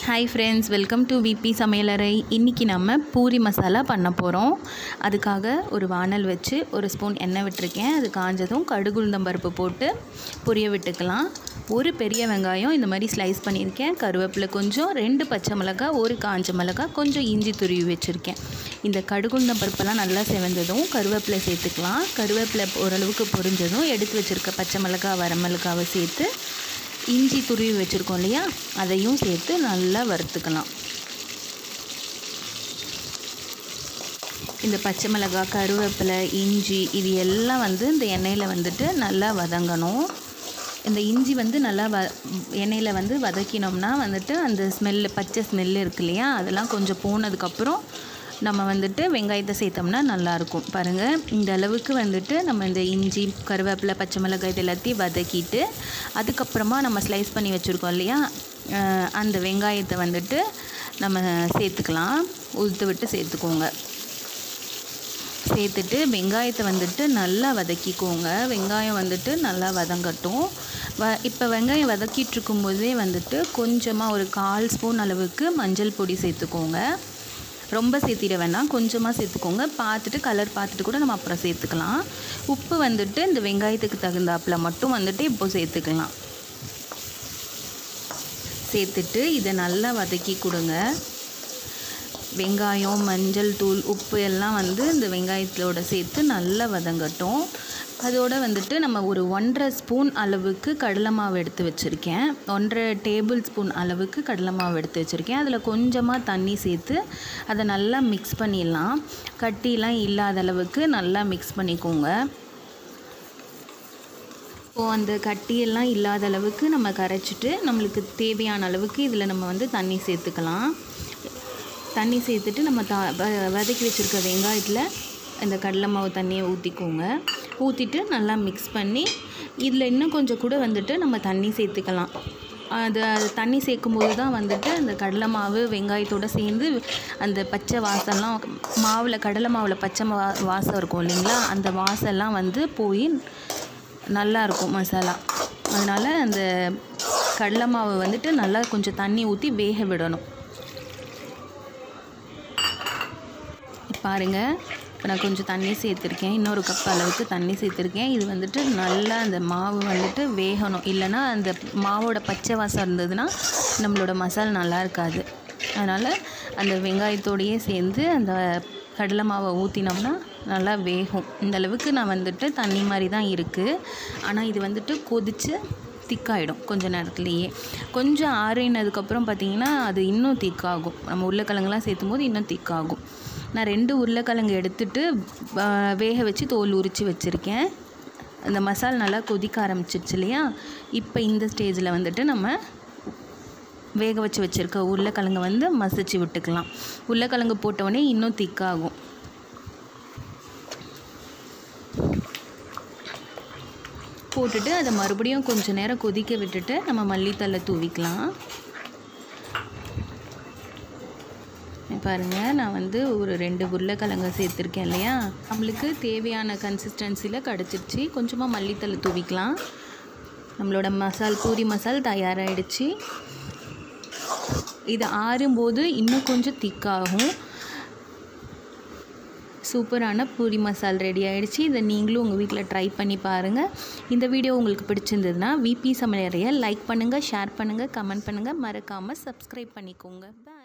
hi friends welcome to V சமையலறை இன்றைக்கி நம்ம பூரி மசாலா பண்ண போகிறோம் அதுக்காக ஒரு வானல் வச்சு ஒரு ஸ்பூன் எண்ணெய் விட்டுருக்கேன் அது காஞ்சதும் கடுகு உளுந்தம் பருப்பு போட்டு பொரிய விட்டுக்கலாம் ஒரு பெரிய வெங்காயம் இந்த மாதிரி ஸ்லைஸ் பண்ணியிருக்கேன் கருவேப்பிலை கொஞ்சம் ரெண்டு பச்சை மிளகாய் ஒரு காஞ்ச மிளகாய் கொஞ்சம் இஞ்சி துருவி வச்சுருக்கேன் இந்த கடுகுந்தம் பருப்பெல்லாம் நல்லா செவந்ததும் கருவேப்பிலை சேர்த்துக்கலாம் கருவேப்பிலை ஓரளவுக்கு பொரிஞ்சதும் எடுத்து வச்சுருக்க பச்சை மிளகாய் வரமிளகாவை சேர்த்து இஞ்சி துருவி வச்சுருக்கோம் இல்லையா அதையும் சேர்த்து நல்லா வறுத்துக்கலாம் இந்த பச்சை மிளகாய் கருவேப்பிலை இஞ்சி இது எல்லாம் வந்து இந்த எண்ணெயில் வந்துட்டு நல்லா வதங்கணும் இந்த இஞ்சி வந்து நல்லா வ எண்ணெயில் வந்து வதக்கினோம்னா வந்துட்டு அந்த ஸ்மெல்லு பச்சை ஸ்மெல்லு இருக்கு இல்லையா அதெல்லாம் கொஞ்சம் போனதுக்கப்புறம் நம்ம வந்துட்டு வெங்காயத்தை சேர்த்தோம்னா நல்லாயிருக்கும் பாருங்கள் இந்த அளவுக்கு வந்துட்டு நம்ம இந்த இஞ்சி கருவேப்பிலை பச்சை மிளகாய் இது எல்லாத்தையும் வதக்கிட்டு அதுக்கப்புறமா நம்ம ஸ்லைஸ் பண்ணி வச்சுருக்கோம் இல்லையா அஹ் அந்த வெங்காயத்தை வந்துட்டு நம்ம சேர்த்துக்கலாம் உதுத்து விட்டு சேர்த்துக்கோங்க சேர்த்துட்டு வெங்காயத்தை வந்துட்டு நல்லா வதக்கிக்கோங்க வெங்காயம் வந்துட்டு நல்லா வதங்கட்டும் வ இப்போ வெங்காயம் வதக்கிட்டு இருக்கும்போதே வந்துட்டு கொஞ்சமாக ஒரு கால் ஸ்பூன் அளவுக்கு மஞ்சள் பொடி சேர்த்துக்கோங்க ரொம்ப சேர்த்திட வேணாம் கொஞ்சமாக சேர்த்துக்கோங்க பார்த்துட்டு கலர் பார்த்துட்டு கூட நம்ம அப்புறம் சேர்த்துக்கலாம் உப்பு வந்துட்டு இந்த வெங்காயத்துக்கு தகுந்தாப்பில் மட்டும் வந்துட்டு இப்போ சேர்த்துக்கலாம் சேர்த்துட்டு இதை நல்லா வதக்கி கொடுங்க வெங்காயம் மஞ்சள் தூள் உப்பு எல்லாம் வந்து இந்த வெங்காயத்தோட சேர்த்து நல்லா வதங்கட்டும் அதோடு வந்துட்டு நம்ம ஒரு ஒன்றரை ஸ்பூன் அளவுக்கு கடலை மாவு எடுத்து வச்சுருக்கேன் ஒன்றரை டேபிள் ஸ்பூன் அளவுக்கு கடலை மாவு எடுத்து வச்சுருக்கேன் அதில் கொஞ்சமாக தண்ணி சேர்த்து அதை நல்லா மிக்ஸ் பண்ணிடலாம் கட்டிலாம் இல்லாத அளவுக்கு நல்லா மிக்ஸ் பண்ணிக்கோங்க இப்போது அந்த கட்டியெல்லாம் இல்லாத அளவுக்கு நம்ம கரைச்சிட்டு நம்மளுக்கு தேவையான அளவுக்கு இதில் நம்ம வந்து தண்ணி சேர்த்துக்கலாம் தண்ணி சேர்த்துட்டு நம்ம த வ- வதக்கி வச்சுருக்க வெங்காயத்தில் இந்த கடலை மாவு தண்ணியை ஊற்றிக்கோங்க ஊற்றிட்டு நல்லா மிக்ஸ் பண்ணி இதில் இன்னும் கொஞ்சம் கூட வந்துட்டு நம்ம தண்ணி சேர்த்துக்கலாம் அது அது தண்ணி சேர்க்கும்போது தான் வந்துட்டு அந்த கடலை மாவு வெங்காயத்தோடு சேர்ந்து அந்த பச்சை வாசம்லாம் மாவில் கடலை மாவில் பச்சை வா வாசம் இருக்கும் இல்லைங்களா அந்த வாசம்லாம் வந்து போய் நல்லா இருக்கும் மசாலா அதனால் அந்த கடலை மாவு வந்துட்டு நல்லா கொஞ்சம் தண்ணி ஊற்றி வேக விடணும் பாருங்கள் இப்போ நான் கொஞ்சம் தண்ணி சேர்த்துருக்கேன் இன்னொரு கப் அளவுக்கு தண்ணி சேர்த்துருக்கேன் இது வந்துட்டு நல்லா அந்த மாவு வந்துட்டு வேகணும் இல்லைன்னா அந்த மாவோட பச்சை வாசம் இருந்ததுன்னா நம்மளோட மசாலா நல்லா இருக்காது அதனால் அந்த வெங்காயத்தோடையே சேர்ந்து அந்த கடலை மாவை ஊற்றினோம்னா நல்லா வேகும் இந்த அளவுக்கு நான் வந்துட்டு தண்ணி மாதிரி தான் இருக்குது ஆனால் இது வந்துட்டு கொதித்து திக்காயிடும் கொஞ்ச நேரத்துலேயே கொஞ்சம் ஆறினதுக்கப்புறம் பார்த்தீங்கன்னா அது இன்னும் திக்காகும் நம்ம உருளைக்கிழங்குலாம் சேர்த்தும் போது இன்னும் திக்காகும் நான் ரெண்டு உருளைக்கிழங்கு எடுத்துட்டு ஆ, வேக வச்சு தோல் உரித்து வச்சுருக்கேன் அந்த மசாலா நல்லா கொதிக்க ஆரம்பிச்சிருச்சு இல்லையா இப்போ இந்த ஸ்டேஜில் வந்துட்டு நம்ம வேக வச்சு வச்சுருக்க உருளைக்கிழங்கு வந்து மசிச்சு விட்டுக்கலாம் உருளைக்கிழங்கு போட்டவுடனே இன்னும் திக்காகும் போட்டுட்டு அதை மறுபடியும் கொஞ்சம் நேரம் கொதிக்க விட்டுட்டு நம்ம மல்லித்தலை தூவிக்கலாம் பாருங்கள் நான் வந்து ஒரு ரெண்டு உருளைக்கிழங்கு சேர்த்துருக்கேன் இல்லையா நம்மளுக்கு தேவையான கன்சிஸ்டன்சியில் கிடச்சிருச்சு கொஞ்சமாக மல்லித்தலை தூவிக்கலாம் நம்மளோட மசால் பூரி மசால் தயாராகிடுச்சு இது ஆறும்போது இன்னும் கொஞ்சம் திக்காகும் சூப்பரான பூரி மசால் ரெடி ஆயிடுச்சு இதை நீங்களும் உங்கள் வீட்டில் ட்ரை பண்ணி பாருங்கள் இந்த வீடியோ உங்களுக்கு பிடிச்சிருந்ததுன்னா விபி சமையலையை லைக் பண்ணுங்கள் ஷேர் பண்ணுங்கள் கமெண்ட் பண்ணுங்கள் மறக்காமல் சப்ஸ்கிரைப் பண்ணிக்கோங்க பாய்